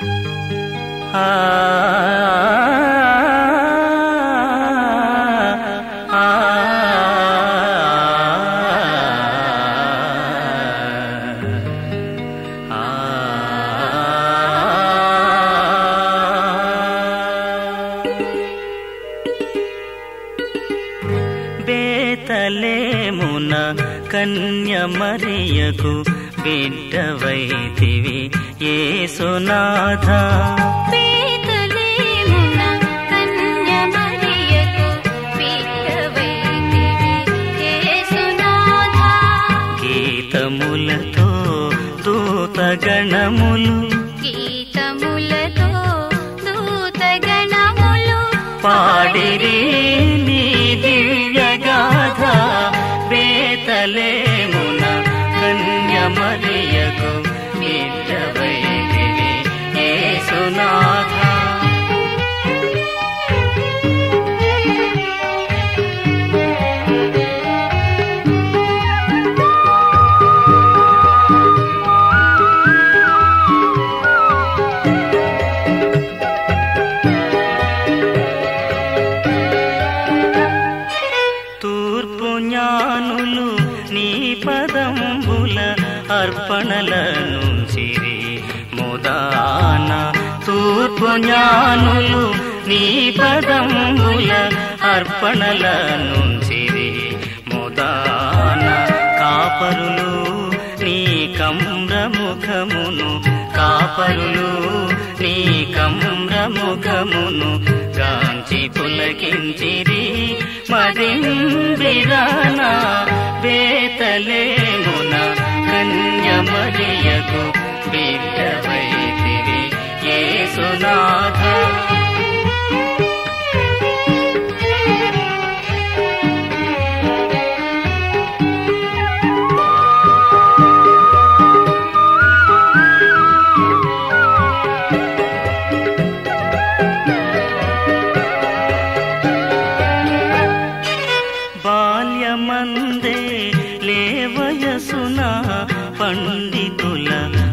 ఆ ఆ బేతలేమున కన్య మరియకు బిడ్డవైతివి ఏసునాథ పేతలేమున కన్యమరియకు బిడ్డవైతివి యేసునాథా. గీతములతో దూతగణములు గీతములతో దూతగణములు పాడిరి నీ దివ్యగాథ బేతలేమున కన్య మరియకు బిడ్డవైతివి ఏసునాథ తూర్పు జ్ఞానులు నీ పదంబుల అర్పణలను సిరి ముదాన తూర్పు జ్ఞానులు నీ పదంబుల అర్పణలను సిరి ముదాన కాపరులు నీ కమ్రముఖమును కాపరులు నీ కమ్రముఖమును గాంచి పులకించిరి మదింబిరాన బేతలేమున కన్యమరియకు బిడ్డవైతివి యేసునాథ బాల్యమందే లేవయసున పండితుల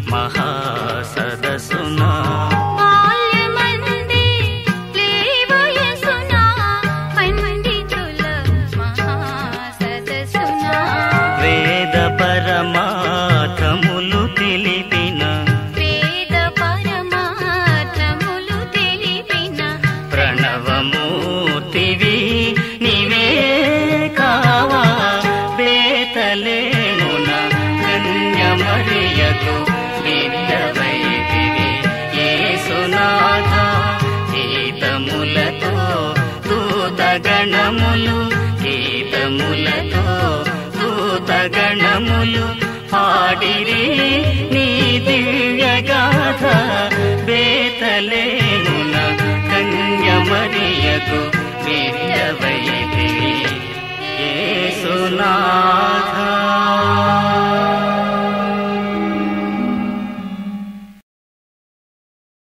మహాసదసున బాల్యమందే లేవయసున పండితుల మహాసదసున వేద పరమార్థములు తెలిపిన వేద పరమార్థములు తెలిపిన ప్రణవమూర్తివి నీవే కావా బేతలేమున కన్యమరియకు బిడ్డవైతివి యేసునాథ గీతములతో దూతగణములు గీతములతో దూతగణములు పాడిరి నీ దివ్యగాథ బేతలేమున కన్యమరియకు బిడ్డవైతివి యేసునాథ